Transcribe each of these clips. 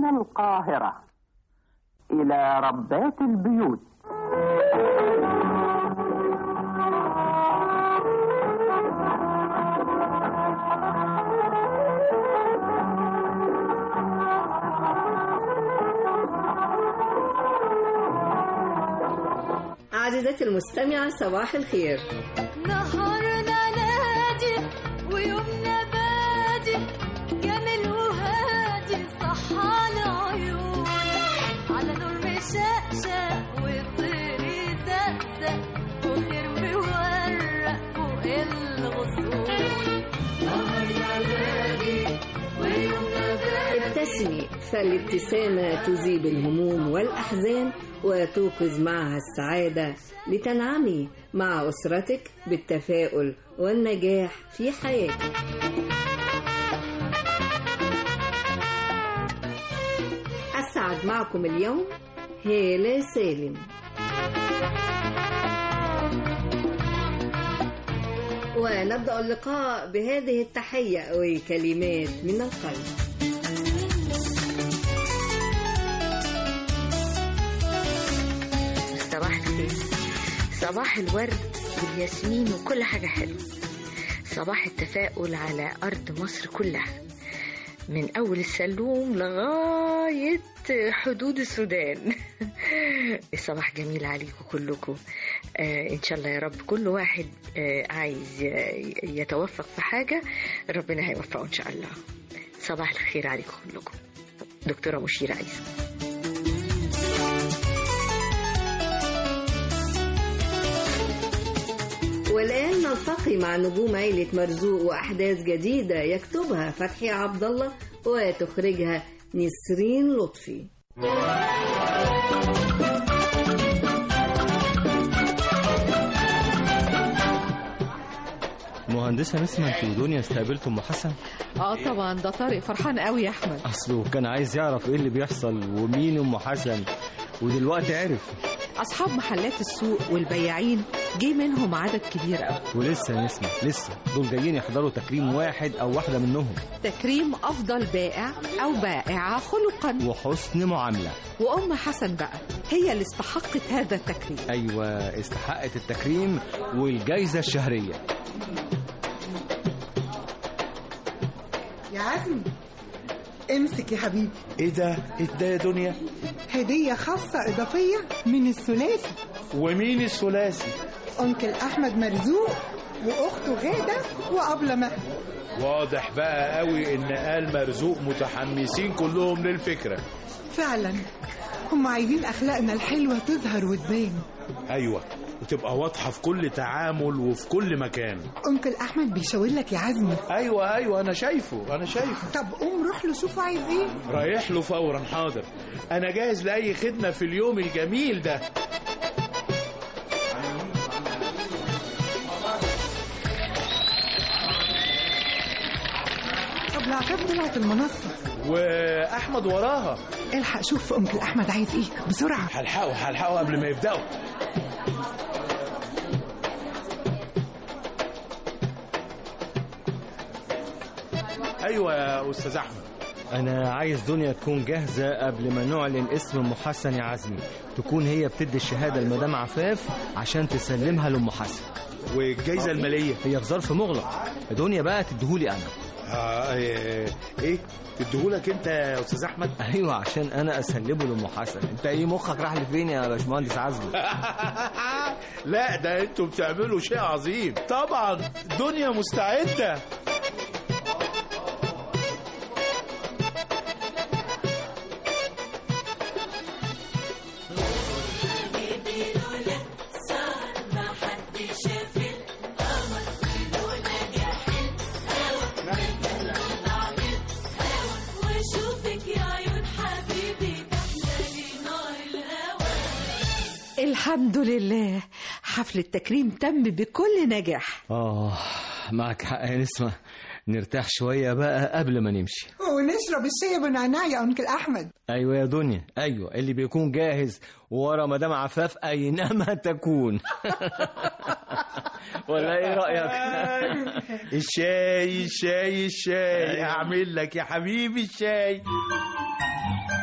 من القاهرة إلى ربات البيوت عزيزتي المستمعة صباح الخير نهارنا نادي ويومنا بادي جميل وهادي صحانا عيون على نور مشقشق وطير يزقزق وخير مورق فوق الغصون نهارنا نادي ويومنا بادي ابتسمي فالابتسامة تذيب الهموم والأحزان وتوقظ معها السعادة لتنعمي مع أسرتك بالتفاؤل والنجاح في حياتك أسعد معكم اليوم هالة سالم ونبدأ اللقاء بهذه التحية وكلمات من القلب صباح الخير صباح الورد والياسمين وكل حاجة حلوة صباح التفاؤل على أرض مصر كلها من أول السلوم لغاية حدود السودان الصباح جميل عليكم كلكم آه إن شاء الله يا رب كل واحد آه عايز ي- يتوفق في حاجة ربنا هيوفقه إن شاء الله صباح الخير عليكم كلكم دكتورة مشيرة عيسى والآن نلتقي مع نجوم عيلة مرزوق وأحداث جديدة يكتبها فتحي عبد الله وتخرجها نسرين لطفي مهندسة نسمة انت ودنيا استقبلتوا ام حسن اه طبعا ده طارق فرحان قوي يا احمد اصله كان عايز يعرف ايه اللي بيحصل ومين ام حسن ودلوقتي عرف اصحاب محلات السوق والبياعين جه منهم عدد كبير قوي ولسه يا نسمة لسه دول جايين يحضروا تكريم واحد او واحدة منهم تكريم افضل بائع او بائعه خلقا وحسن معاملة وام حسن بقى هي اللي استحقت هذا التكريم ايوه استحقت التكريم والجايزة الشهرية يا عزمي امسك يا حبيبي ايه ده ايه ده يا دنيا هدية خاصة إضافية من الثلاثي ومين الثلاثي أنكل أحمد مرزوق وأخته غادة وأبلة مهدي واضح بقى قوي ان آل مرزوق متحمسين كلهم للفكرة فعلا هم عايزين أخلاقنا الحلوة تظهر وتبان ايوه وتبقى واضحة في كل تعامل وفي كل مكان أنكل أحمد بيشاور لك يا عزمي ايوه ايوه انا شايفه انا شايفه طب قوم روح له شوف عايز إيه رايح له فورا حاضر انا جاهز لاي خدمة في اليوم الجميل ده طب العتاب طلعت المنصة واحمد وراها الحق شوف أنكل أحمد عايز إيه بسرعة هلحقه هلحقه قبل ما يبدأوا ايوه يا استاذ احمد انا عايز دنيا تكون جاهزة قبل ما نعلن اسم ام حسن يا عزمي تكون هي بتدي الشهادة لمدام عفاف عشان تسلمها لام حسن والجايزة المالية هي في ظرف مغلق دنيا بقى تديهولي انا آه ايه إيه؟ تديهولك انت يا استاذ احمد ايوه عشان انا اسلمه لام حسن انت ايه مخك راح لفين يا باشمهندس عزمي لا ده انتوا بتعملوا شيء عظيم طبعا دنيا مستعدة واشوفك يا عيون حبيبي تحلى نار الهوى الحمد لله حفل التكريم تم بكل نجاح اه معك حق يا نسمة نرتاح شوية بقى قبل ما نمشي ونشرب الشاي بنعناع يا أنكل أحمد ايوه يا دنيا ايوه اللي بيكون جاهز ورا مدام عفاف اينما تكون ولا ايه رايك الشاي الشاي الشاي اعمل لك يا حبيبي الشاي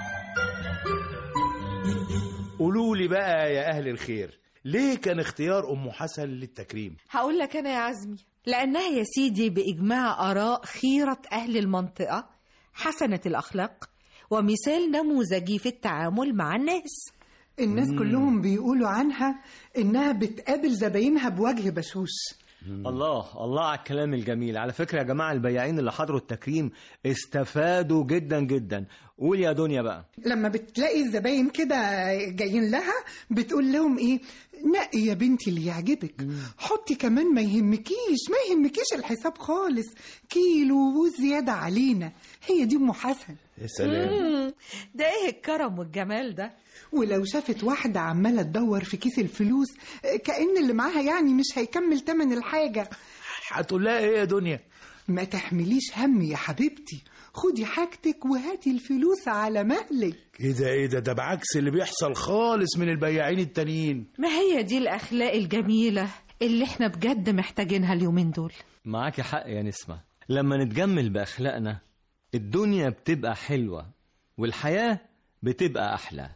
قولوا لي بقى يا اهل الخير ليه كان اختيار ام حسن للتكريم هقول لك أنا يا عزمي لأنها يا سيدي بإجماع آراء خيرة أهل المنطقة حسنة الأخلاق ومثال نموذجي في التعامل مع الناس الناس كلهم بيقولوا عنها إنها بتقابل زباينها بوجه بشوش الله الله على الكلام الجميل على فكرة يا جماعة البياعين اللي حضروا التكريم استفادوا جدا جدا قول يا دنيا بقى لما بتلاقي الزباين كده جايين لها بتقول لهم ايه نقي يا بنتي اللي يعجبك حطي كمان ما يهمكيش ما يهمكيش الحساب خالص كيلو وزيادة علينا هي دي ام حسن يا سلام ده إيه الكرم والجمال ده ولو شافت واحدة عمالة تدور في كيس الفلوس كأن اللي معاها يعني مش هيكمل تمن الحاجة هتقول لها ايه يا دنيا ما تحمليش هم يا حبيبتي خدي حاجتك وهاتي الفلوس على مهلك ايه ده ايه ده ده بعكس اللي بيحصل خالص من البياعين التانيين ما هي دي الأخلاق الجميلة اللي احنا بجد محتاجينها اليومين دول معاكي حق يا نسمة لما نتجمل بأخلاقنا الدنيا بتبقى حلوة والحياة بتبقى أحلى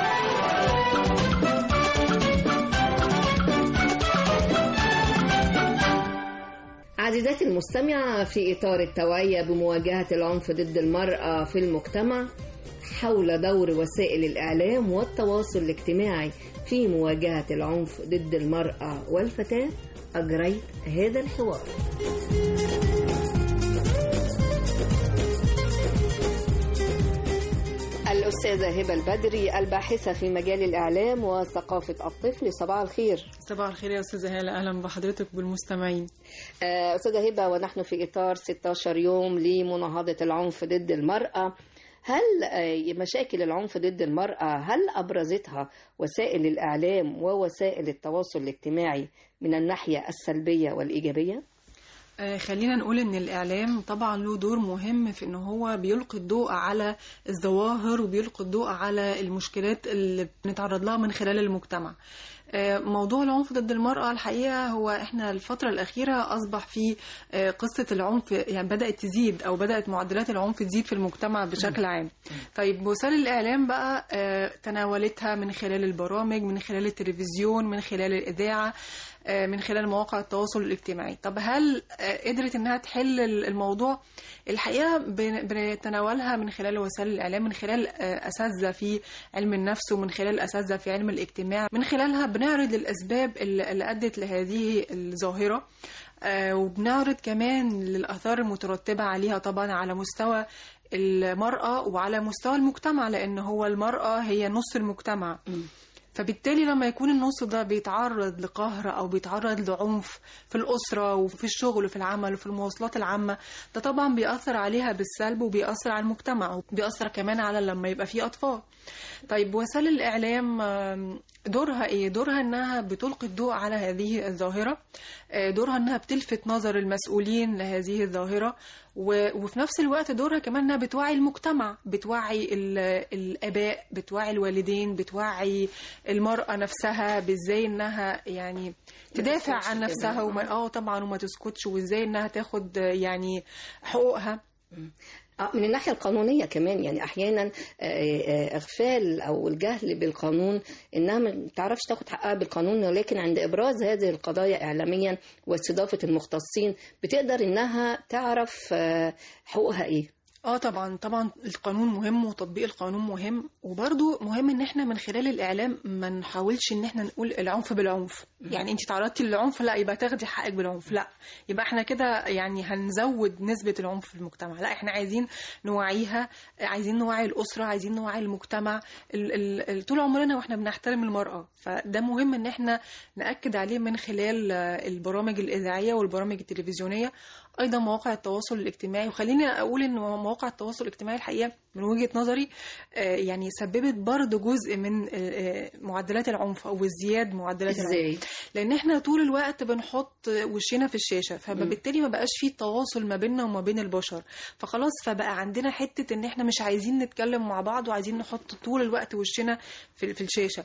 عزيزاتي المستمعة في إطار التوعية بمواجهة العنف ضد المرأة في المجتمع حول دور وسائل الإعلام والتواصل الاجتماعي في مواجهة العنف ضد المرأة والفتاة أجريت هذا الحوار الأستاذة هبة البدري الباحثة في مجال الإعلام وثقافة الطفل صباح الخير صباح الخير يا استاذه هاله اهلا بحضرتك وبالمستمعين آه، أستاذة هبة ونحن في إطار 16 يوم لمناهضة العنف ضد المرأة هل آه، مشاكل العنف ضد المرأة هل أبرزتها وسائل الإعلام ووسائل التواصل الاجتماعي من الناحية السلبية والإيجابية؟ آه، خلينا نقول ان الاعلام طبعا له دور مهم في ان هو بيلقي الضوء على الظواهر وبيلقي الضوء على المشكلات اللي بنتعرض لها من خلال المجتمع آه، موضوع العنف ضد المرأة الحقيقة هو احنا الفترة الأخيرة أصبح في آه، قصة العنف يعني بدأت تزيد أو بدأت معدلات العنف تزيد في المجتمع بشكل عام طيب وسائل الإعلام بقى آه، تناولتها من خلال البرامج من خلال التلفزيون من خلال الإذاعة آه، من خلال مواقع التواصل الاجتماعي طب هل آه، قدرت انها تحل ال- الموضوع الحقيقه بن- بنتناولها من خلال وسائل الاعلام من خلال آه، اساتذه في علم النفس ومن خلال اساتذه في علم الاجتماع من خلالها بنعرض الاسباب اللي اللي ادت لهذه الظاهره آه، وبنعرض كمان للاثار المترتبه عليها طبعا على مستوى المرأة وعلى مستوى المجتمع لأن هو المرأة هي نص المجتمع فبالتالي لما يكون النص ده بيتعرض لقهر او بيتعرض لعنف في الاسره وفي الشغل وفي العمل وفي المواصلات العامه ده طبعا بيأثر عليها بالسلب وبيأثر على المجتمع وبيأثر كمان على لما يبقى فيه اطفال طيب وسائل الاعلام آم، دورها ايه دورها انها بتلقي الضوء على هذه الظاهره آه، دورها انها بتلفت نظر المسؤولين لهذه الظاهره و- وفي نفس الوقت دورها كمان انها بتوعي المجتمع بتوعي ال- الاباء بتوعي الوالدين بتوعي المراه نفسها بازاي انها يعني تدافع تسكتش عن كمان. نفسها وما اه طبعا وما تسكتش وازاي انها تاخد آه، يعني حقوقها آه، من الناحية القانونية كمان يعني أحيانا آه، آه، إغفال أو الجهل بالقانون إنها ما تعرفش تاخد حقها بالقانون ولكن عند إبراز هذه القضايا إعلاميا واستضافة المختصين بتقدر إنها تعرف آه، حقوقها إيه اه طبعا طبعا القانون مهم وتطبيق القانون مهم وبرضو مهم ان احنا من خلال الاعلام ما نحاولش ان احنا نقول العنف بالعنف يعني انت تعرضتي للعنف لا يبقى تاخدي حقك بالعنف لا يبقى احنا كده يعني هنزود نسبة العنف في المجتمع لا احنا عايزين نوعيها عايزين نوعي الاسرة عايزين نوعي المجتمع ال ال ال طول عمرنا واحنا بنحترم المرأة فده مهم ان احنا نأكد عليه من خلال آه، البرامج الإذاعية والبرامج التلفزيونية ايضا مواقع التواصل الاجتماعي وخليني اقول ان مواقع التواصل الاجتماعي الحقيقه من وجهه نظري آه، يعني سببت برضه جزء من آه، آه، معدلات العنف او ازدياد معدلات إزاي؟ العنف لان احنا طول الوقت بنحط وشنا في الشاشه فبالتالي ما بقاش فيه تواصل ما بيننا وما بين البشر فخلاص فبقى عندنا حته ان احنا مش عايزين نتكلم مع بعض وعايزين نحط طول الوقت وشنا في في الشاشه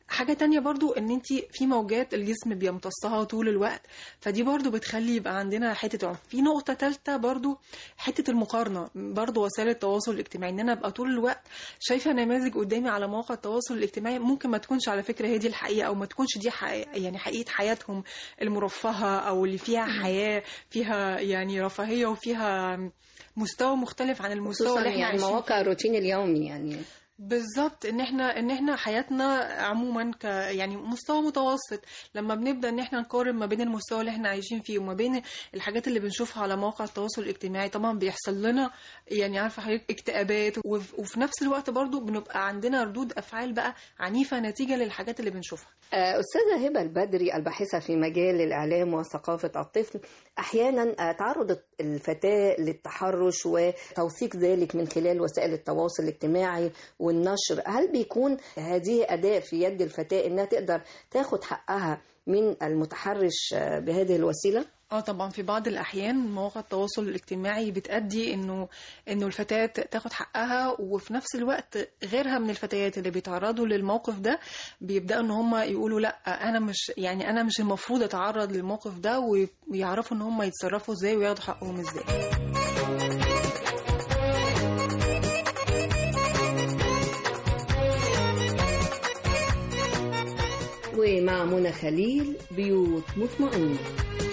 حاجة تانية برضو ان انت في موجات الجسم بيمتصها طول الوقت فدي برضو بتخلي يبقى عندنا حتة عنف في نقطة تالتة برضو حتة المقارنة برضو وسائل التواصل الاجتماعي ان انا ابقى طول الوقت شايفة نماذج قدامي على مواقع التواصل الاجتماعي ممكن ما تكونش على فكرة هي دي الحقيقة او ما تكونش دي حقيقة يعني حقيقة حياتهم المرفهة او اللي فيها حياة فيها يعني رفاهية وفيها مستوى مختلف عن المستوى خصوصا اللي احنا يعني عايشين مواقع الروتين اليومي يعني بالظبط ان احنا ان احنا حياتنا عموما ك يعني مستوى متوسط لما بنبدا ان احنا نقارن ما بين المستوى اللي احنا عايشين فيه وما بين الحاجات اللي بنشوفها على مواقع التواصل الاجتماعي طبعا بيحصل لنا يعني عارفه حضرتك اكتئابات وف- وفي نفس الوقت برضو بنبقى عندنا ردود افعال بقى عنيفه نتيجه للحاجات اللي بنشوفها آه، أستاذة هبة البدري الباحثة في مجال الإعلام وثقافة الطفل أحيانا آه، تعرض الفتاة للتحرش وتوثيق ذلك من خلال وسائل التواصل الاجتماعي والنشر هل بيكون هذه أداة في يد الفتاة إنها تقدر تاخد حقها من المتحرش آه، بهذه الوسيلة؟ اه طبعا في بعض الاحيان مواقع التواصل الاجتماعي بتأدي انه انه الفتاة تاخد حقها وفي نفس الوقت غيرها من الفتيات اللي بيتعرضوا للموقف ده بيبداوا ان هم يقولوا لا انا مش يعني انا مش المفروض اتعرض للموقف ده وي- ويعرفوا ان هم يتصرفوا ازاي وياخدوا حقهم ازاي ومع منى خليل بيوت مطمئنة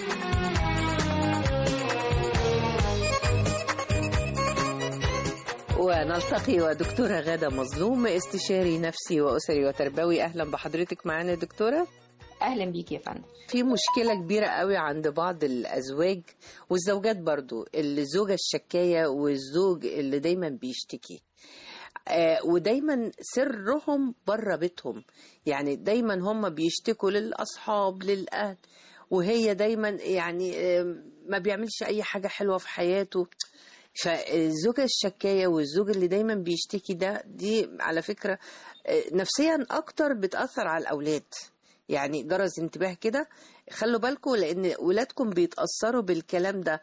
ونلتقي ودكتورة غادة مظلوم استشاري نفسي وأسري وتربوي أهلا بحضرتك معانا يا دكتورة اهلا بيك يا فندم في مشكلة كبيرة قوي عند بعض الأزواج والزوجات برضو الزوجة الشكاية والزوج اللي دايما بيشتكي آه ودايما سرهم بره بيتهم يعني دايما هم بيشتكوا للأصحاب للأهل وهي دايما يعني آه ما بيعملش أي حاجة حلوة في حياته فالزوجة الشكاية والزوج اللي دايما بيشتكي ده دي على فكرة آه، نفسيا أكتر بتأثر على الأولاد يعني جرس انتباه كده خلوا بالكم لأن ولادكم بيتأثروا بالكلام ده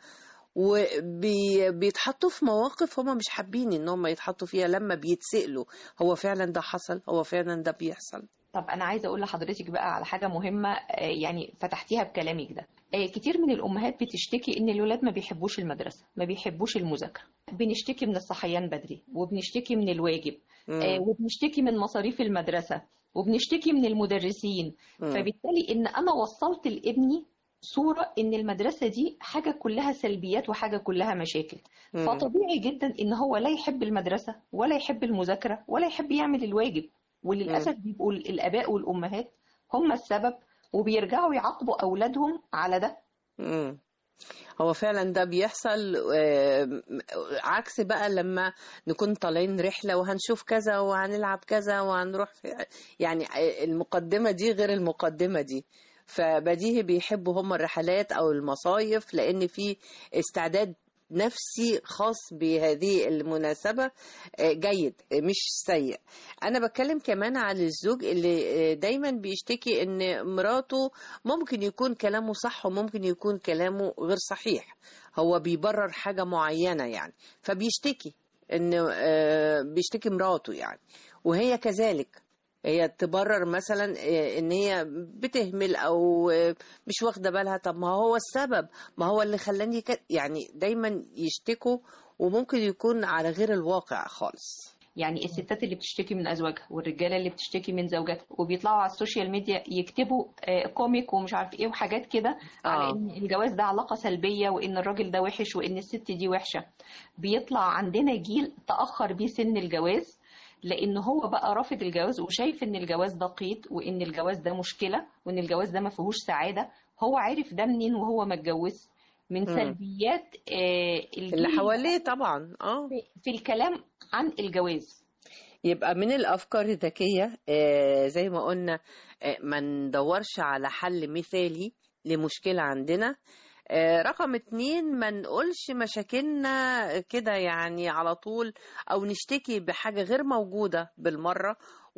وبيتحطوا في مواقف هم مش حابين ان هم يتحطوا فيها لما بيتسألوا هو فعلا ده حصل هو فعلا ده بيحصل طب انا عايزه اقول لحضرتك بقى على حاجه مهمه آه، يعني فتحتيها بكلامك ده آه، كتير من الامهات بتشتكي ان الولاد ما بيحبوش المدرسه ما بيحبوش المذاكره بنشتكي من الصحيان بدري وبنشتكي من الواجب مم. آه، وبنشتكي من مصاريف المدرسه وبنشتكي من المدرسين مم. فبالتالي ان انا وصلت لابني صورة إن المدرسة دي حاجة كلها سلبيات وحاجة كلها مشاكل مم. فطبيعي جدا إن هو لا يحب المدرسة ولا يحب المذاكرة ولا يحب يعمل الواجب وللأسف بيبقوا الآباء والأمهات هم السبب وبيرجعوا يعاقبوا أولادهم على ده مم. هو فعلا ده بيحصل آه، عكس بقى لما نكون طالعين رحلة وهنشوف كذا وهنلعب كذا وهنروح في يعني المقدمة دي غير المقدمة دي فبديهي بيحبوا هم الرحلات أو المصايف لأن في استعداد نفسي خاص بهذه المناسبة آه، جيد آه، مش سيء أنا بتكلم كمان على الزوج اللي آه، دايما بيشتكي إن مراته ممكن يكون كلامه صح وممكن يكون كلامه غير صحيح هو بيبرر حاجة معينة يعني فبيشتكي إن آه، بيشتكي مراته يعني وهي كذلك هي تبرر مثلا آه، ان هي بتهمل او آه، مش واخده بالها طب ما هو السبب ما هو اللي خلاني كده يعني دايما يشتكوا وممكن يكون على غير الواقع خالص يعني الستات اللي بتشتكي من ازواجها والرجاله اللي بتشتكي من زوجاتها وبيطلعوا على السوشيال ميديا يكتبوا آه، كوميك ومش عارف ايه وحاجات كده على ان الجواز ده علاقه سلبيه وان الراجل ده وحش وان الست دي وحشه بيطلع عندنا جيل تاخر بيه سن الجواز لان هو بقى رافض الجواز وشايف ان الجواز ده قيد وان الجواز ده مشكله وان الجواز ده ما فيهوش سعاده هو عارف ده منين وهو ما اتجوز من مم. سلبيات آه، الجيل اللي حواليه طبعا اه في الكلام عن الجواز يبقى من الافكار الذكيه آه، زي ما قلنا آه، ما ندورش على حل مثالي لمشكله عندنا آه، رقم اتنين ما نقولش مشاكلنا كده يعني على طول او نشتكي بحاجه غير موجوده بالمره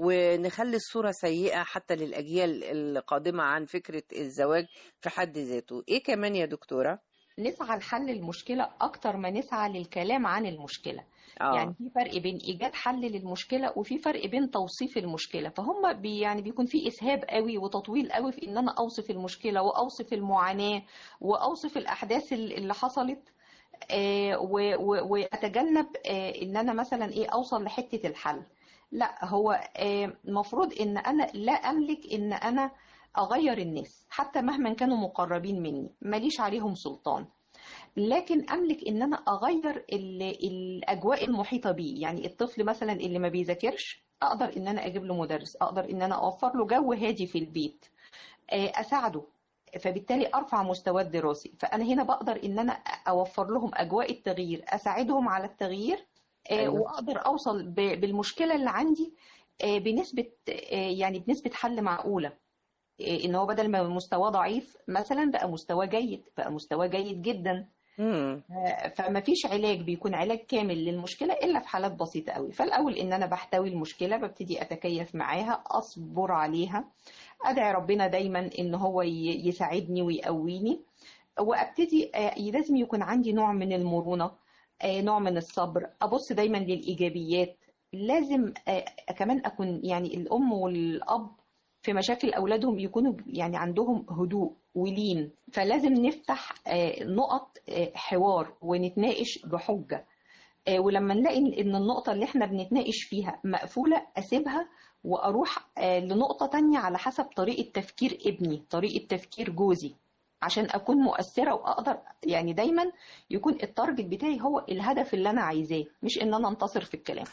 ونخلي الصوره سيئه حتى للاجيال القادمه عن فكره الزواج في حد ذاته ايه كمان يا دكتوره نسعى لحل المشكلة أكتر ما نسعى للكلام عن المشكلة آه. يعني في فرق بين ايجاد حل للمشكله وفي فرق بين توصيف المشكله فهم بي يعني بيكون في اسهاب قوي وتطويل قوي في ان انا اوصف المشكله واوصف المعاناه واوصف الاحداث ال- اللي حصلت آه، و- و- واتجنب آه، ان انا مثلا ايه اوصل لحته الحل لا هو المفروض ان انا لا املك ان انا اغير الناس حتى مهما كانوا مقربين مني ماليش عليهم سلطان لكن املك ان انا اغير ال- الاجواء المحيطه بيه يعني الطفل مثلا اللي ما بيذاكرش اقدر ان انا اجيب له مدرس اقدر ان انا اوفر له جو هادي في البيت آه، اساعده فبالتالي ارفع مستواه الدراسي فانا هنا بقدر ان انا اوفر لهم اجواء التغيير اساعدهم على التغيير آه، أيوة. واقدر اوصل ب- بالمشكله اللي عندي آه، بنسبه آه، يعني بنسبه حل معقوله آه، ان هو بدل ما مستواه ضعيف مثلا بقى مستواه جيد بقى مستواه جيد جدا مم. فما فيش علاج بيكون علاج كامل للمشكلة إلا في حالات بسيطة قوي فالأول إن أنا بحتوي المشكلة ببتدي أتكيف معاها أصبر عليها أدعي ربنا دايما إن هو ي- يساعدني ويقويني وأبتدي آه، لازم يكون عندي نوع من المرونة آه، نوع من الصبر أبص دايما للإيجابيات لازم آه، كمان أكون يعني الأم والأب في مشاكل أولادهم يكونوا يعني عندهم هدوء ولين فلازم نفتح آه، نقط آه، حوار ونتناقش بحجة آه، ولما نلاقي إن النقطة اللي احنا بنتناقش فيها مقفولة أسيبها وأروح آه، لنقطة تانية على حسب طريقة تفكير ابني طريقة تفكير جوزي عشان أكون مؤثرة وأقدر يعني دايما يكون التارجت بتاعي هو الهدف اللي أنا عايزاه مش إن أنا أنتصر في الكلام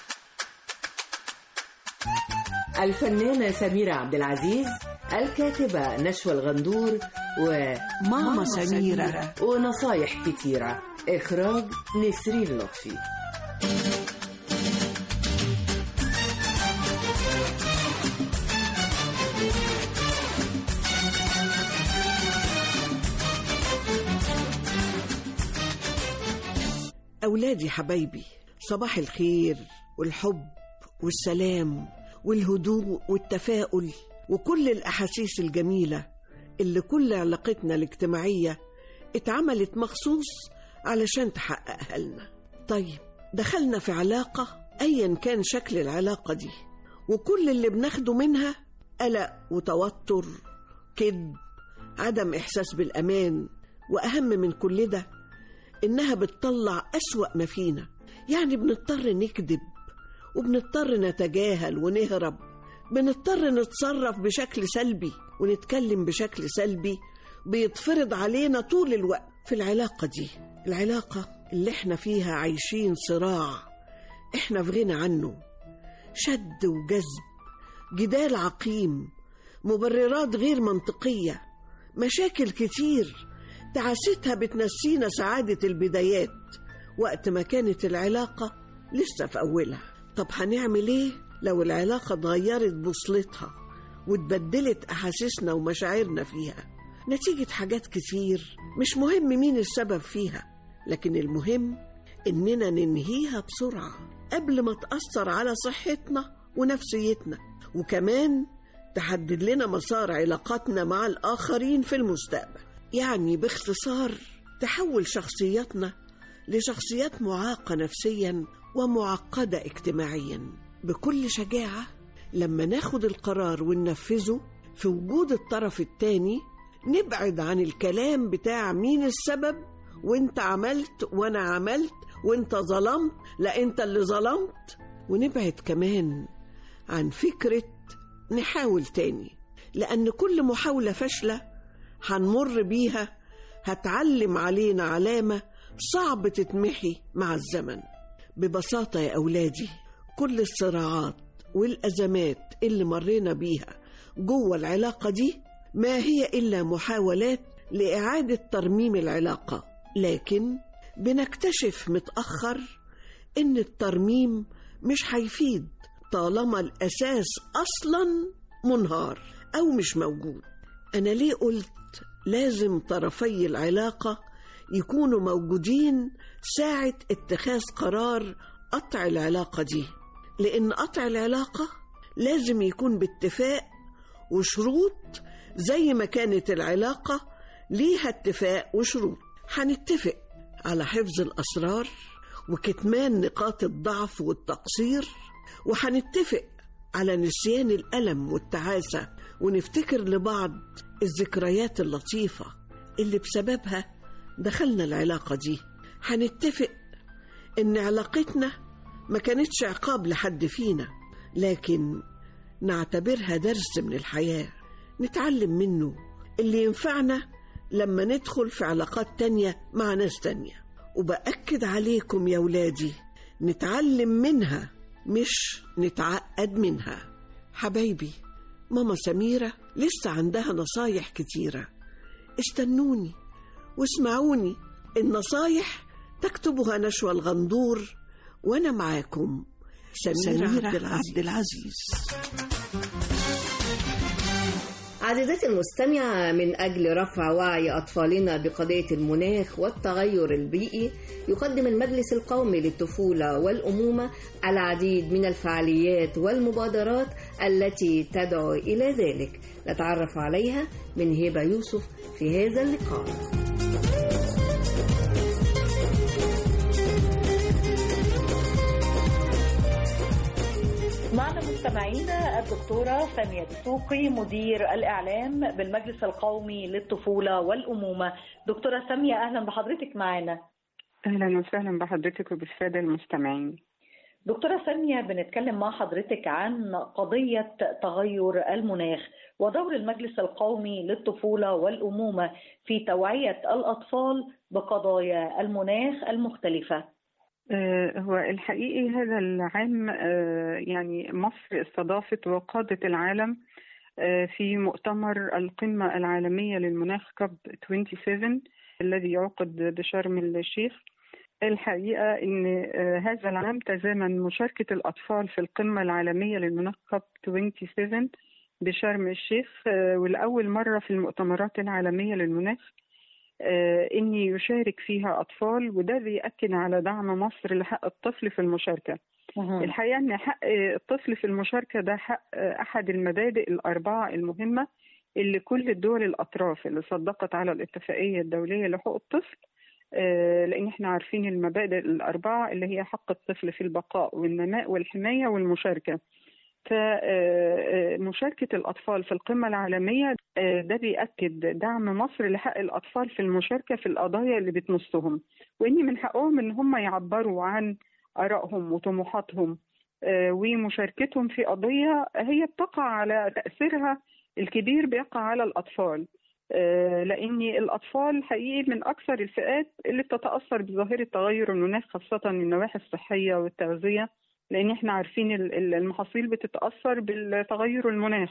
الفنانة سميرة عبد العزيز الكاتبة نشوى الغندور وماما سميرة. ونصايح كتيرة إخراج نسرين لطفي أولادي حبايبي صباح الخير والحب والسلام والهدوء والتفاؤل وكل الأحاسيس الجميلة اللي كل علاقتنا الاجتماعية اتعملت مخصوص علشان تحققها لنا طيب دخلنا في علاقة أيا كان شكل العلاقة دي وكل اللي بناخده منها قلق وتوتر كذب عدم إحساس بالأمان وأهم من كل ده إنها بتطلع أسوأ ما فينا يعني بنضطر نكذب وبنضطر نتجاهل ونهرب بنضطر نتصرف بشكل سلبي ونتكلم بشكل سلبي بيتفرض علينا طول الوقت في العلاقة دي العلاقة اللي احنا فيها عايشين صراع احنا في غنى عنه شد وجذب جدال عقيم مبررات غير منطقية مشاكل كتير تعاستها بتنسينا سعادة البدايات وقت ما كانت العلاقة لسه في أولها طب هنعمل إيه لو العلاقة اتغيرت بوصلتها واتبدلت أحاسيسنا ومشاعرنا فيها نتيجة حاجات كتير مش مهم مين السبب فيها لكن المهم إننا ننهيها بسرعة قبل ما تأثر على صحتنا ونفسيتنا وكمان تحدد لنا مسار علاقاتنا مع الآخرين في المستقبل يعني باختصار تحول شخصياتنا لشخصيات معاقة نفسيا ومعقدة اجتماعيا بكل شجاعة لما ناخد القرار وننفذه في وجود الطرف التاني نبعد عن الكلام بتاع مين السبب وانت عملت وانا عملت وانت ظلمت لا انت اللي ظلمت ونبعد كمان عن فكرة نحاول تاني لأن كل محاولة فاشلة هنمر بيها هتعلم علينا علامة صعب تتمحي مع الزمن ببساطة يا أولادي كل الصراعات والأزمات اللي مرينا بيها جوه العلاقة دي ما هي إلا محاولات لإعادة ترميم العلاقة لكن بنكتشف متأخر إن الترميم مش هيفيد طالما الأساس أصلا منهار أو مش موجود أنا ليه قلت لازم طرفي العلاقة يكونوا موجودين ساعة اتخاذ قرار قطع العلاقة دي لأن قطع العلاقة لازم يكون باتفاق وشروط زي ما كانت العلاقة ليها اتفاق وشروط هنتفق على حفظ الأسرار وكتمان نقاط الضعف والتقصير وهنتفق على نسيان الألم والتعاسة ونفتكر لبعض الذكريات اللطيفة اللي بسببها دخلنا العلاقة دي هنتفق إن علاقتنا ما كانتش عقاب لحد فينا لكن نعتبرها درس من الحياة نتعلم منه اللي ينفعنا لما ندخل في علاقات تانية مع ناس تانية وبأكد عليكم يا ولادي نتعلم منها مش نتعقد منها حبايبي ماما سميرة لسه عندها نصايح كتيرة استنوني واسمعوني النصايح تكتبها نشوى الغندور وأنا معاكم سميرة, سميرة عبد العزيز, عبد العزيز. عزيزتي المستمعة من أجل رفع وعي أطفالنا بقضية المناخ والتغير البيئي يقدم المجلس القومي للطفولة والأمومة العديد من الفعاليات والمبادرات التي تدعو إلى ذلك نتعرف عليها من هبة يوسف في هذا اللقاء معنا مستمعينا الدكتورة سامية دسوقي مدير الإعلام بالمجلس القومي للطفولة والأمومة دكتورة سامية أهلا بحضرتك معنا أهلا وسهلا بحضرتك وبالسادة المستمعين دكتورة سامية بنتكلم مع حضرتك عن قضية تغير المناخ ودور المجلس القومي للطفولة والأمومة في توعية الأطفال بقضايا المناخ المختلفة آه، هو الحقيقي هذا العام آه، يعني مصر استضافت وقادت العالم آه، في مؤتمر القمة العالمية للمناخ كاب 27 الذي يعقد بشرم الشيخ الحقيقة أن آه، هذا العام تزامن مشاركة الأطفال في القمة العالمية للمناخ كاب 27 بشرم الشيخ آه، ولأول مرة في المؤتمرات العالمية للمناخ آه، إن يشارك فيها أطفال وده بيأكد على دعم مصر لحق الطفل في المشاركة الحقيقة أن حق الطفل في المشاركة ده حق أحد المبادئ الأربعة المهمة اللي كل الدول الأطراف اللي صدقت على الاتفاقية الدولية لحقوق الطفل آه، لأن احنا عارفين المبادئ الأربعة اللي هي حق الطفل في البقاء والنماء والحماية والمشاركة فمشاركة الأطفال في القمة العالمية آه، ده بيأكد دعم مصر لحق الأطفال في المشاركة في القضايا اللي بتمسهم وإن من حقهم إن هم يعبروا عن آرائهم وطموحاتهم آه، ومشاركتهم في قضية هي بتقع على تأثيرها الكبير بيقع على الأطفال آه، لأن الأطفال حقيقي من أكثر الفئات اللي بتتأثر بظاهرة تغير المناخ خاصة من النواحي الصحية والتغذية لأن احنا عارفين ال- ال- المحاصيل بتتأثر بالتغير المناخ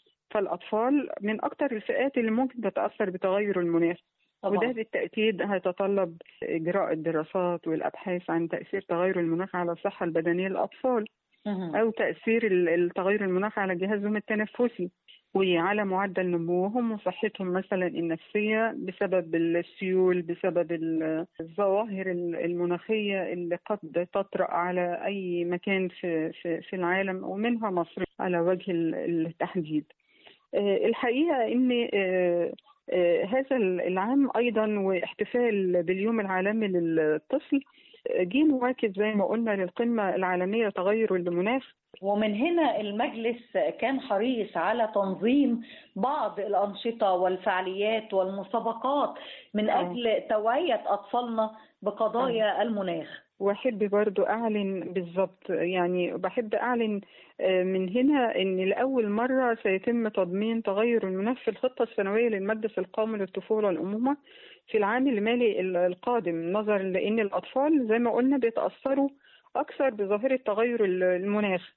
فالأطفال من أكثر الفئات اللي ممكن تتأثر بتغير المناخ طبعاً. وده بالتأكيد هيتطلب إجراء الدراسات والأبحاث عن تأثير تغير المناخ على الصحة البدنية للأطفال أو تأثير ال- التغير المناخ على جهازهم التنفسي وعلى معدل نموهم وصحتهم مثلا النفسية بسبب السيول بسبب ال- الظواهر ال- المناخية اللي قد تطرأ على أي مكان في, في, في العالم ومنها مصر على وجه ال- التحديد آه، الحقيقة أن آه، آه، هذا العام أيضا واحتفال باليوم العالمي للطفل آه، جه مواكب زي ما قلنا للقمة العالمية لتغير المناخ ومن هنا المجلس كان حريص على تنظيم بعض الأنشطة والفعاليات والمسابقات من آه. أجل توعية أطفالنا بقضايا المناخ واحب برضو أعلن بالضبط يعني بحب أعلن آه، من هنا أن لأول مرة سيتم تضمين تغير المناخ في الخطة السنوية للمجلس القومي للطفولة والأمومة في العام المالي ال- القادم نظرا لأن الأطفال زي ما قلنا بيتأثروا أكثر بظاهرة تغير ال- المناخ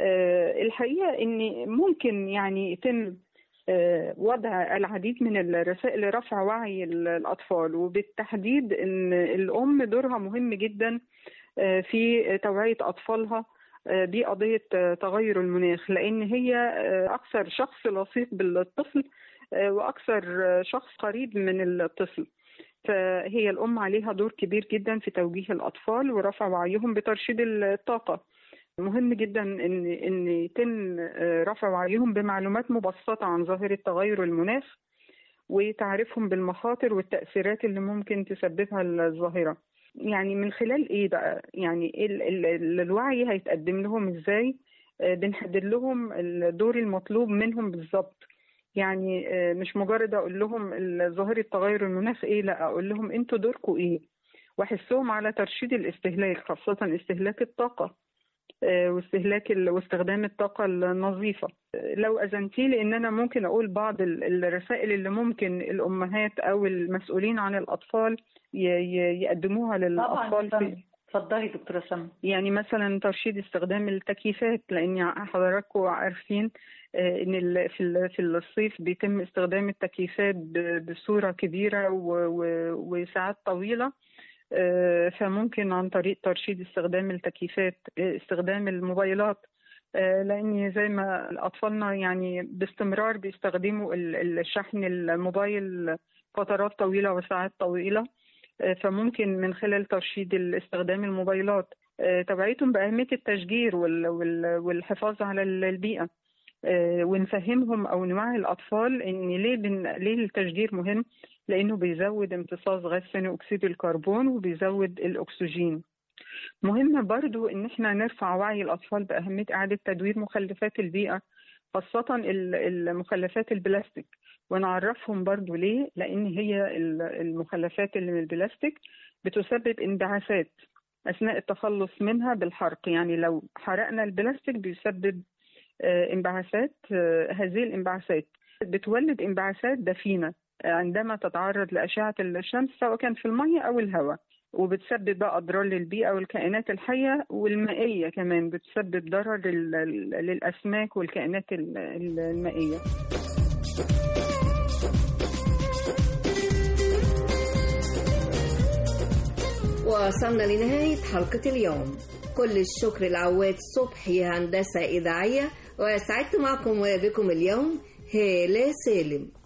آه، الحقيقة أن ممكن يعني يتم آه، وضع العديد من الرسائل لرفع وعي ال- الأطفال وبالتحديد أن الأم دورها مهم جدا آه، في توعية أطفالها آه، بقضية آه، تغير المناخ لأن هي آه، أكثر شخص لصيق بالطفل آه، وأكثر آه، شخص قريب من الطفل فهي الأم عليها دور كبير جدا في توجيه الأطفال ورفع وعيهم بترشيد الطاقة مهم جدا ان ان يتم آه، رفع وعيهم بمعلومات مبسطه عن ظاهره تغير المناخ وتعريفهم بالمخاطر والتاثيرات اللي ممكن تسببها الظاهره يعني من خلال ايه بقى يعني ال ال ال الوعي هيتقدم لهم ازاي آه، بنحدد لهم الدور المطلوب منهم بالظبط يعني آه، مش مجرد اقول لهم ال- ظاهرة تغير المناخ ايه لا اقول لهم انتوا دوركم ايه واحثهم على ترشيد الاستهلاك خاصة استهلاك الطاقة آه، واستهلاك ال- واستخدام الطاقة النظيفة آه، لو أذنتي لي إن أنا ممكن أقول بعض ال- الرسائل اللي ممكن الأمهات أو المسؤولين عن الأطفال ي- ي- يقدموها للأطفال طبعا في اتفضلي دكتورة سما يعني مثلا ترشيد استخدام التكييفات لان حضراتكم عارفين آه، ان ال- في ال- في الصيف بيتم استخدام التكييفات ب- بصوره كبيره و- و- وساعات طويله آه، فممكن عن طريق ترشيد استخدام التكييفات آه، استخدام الموبايلات آه، لان زي ما اطفالنا يعني باستمرار بيستخدموا ال- الشحن الموبايل فترات طويله وساعات طويله آه، فممكن من خلال ترشيد استخدام الموبايلات آه، توعيتهم بأهمية التشجير وال- وال- والحفاظ على ال- البيئة آه، ونفهمهم أو نوعي الأطفال إن ليه بن... ليه التشجير مهم لأنه بيزود امتصاص غاز ثاني أكسيد الكربون وبيزود الأكسجين مهم برضو إن احنا نرفع وعي الأطفال بأهمية إعادة تدوير مخلفات البيئة خاصة ال- المخلفات البلاستيك ونعرفهم برضو ليه لأن هي ال- المخلفات اللي من البلاستيك بتسبب انبعاثات أثناء التخلص منها بالحرق يعني لو حرقنا البلاستيك بيسبب آه، انبعاثات آه، هذه الانبعاثات بتولد انبعاثات دفينة عندما تتعرض لأشعة الشمس سواء كان في المية أو الهواء وبتسبب بقى أضرار للبيئة والكائنات الحية والمائية كمان بتسبب ضرر لل- للأسماك والكائنات ال- ال- المائية وصلنا لنهاية حلقة اليوم كل الشكر لعواد صبحي هندسة إذاعية وسعدت معكم وبكم اليوم هالة سالم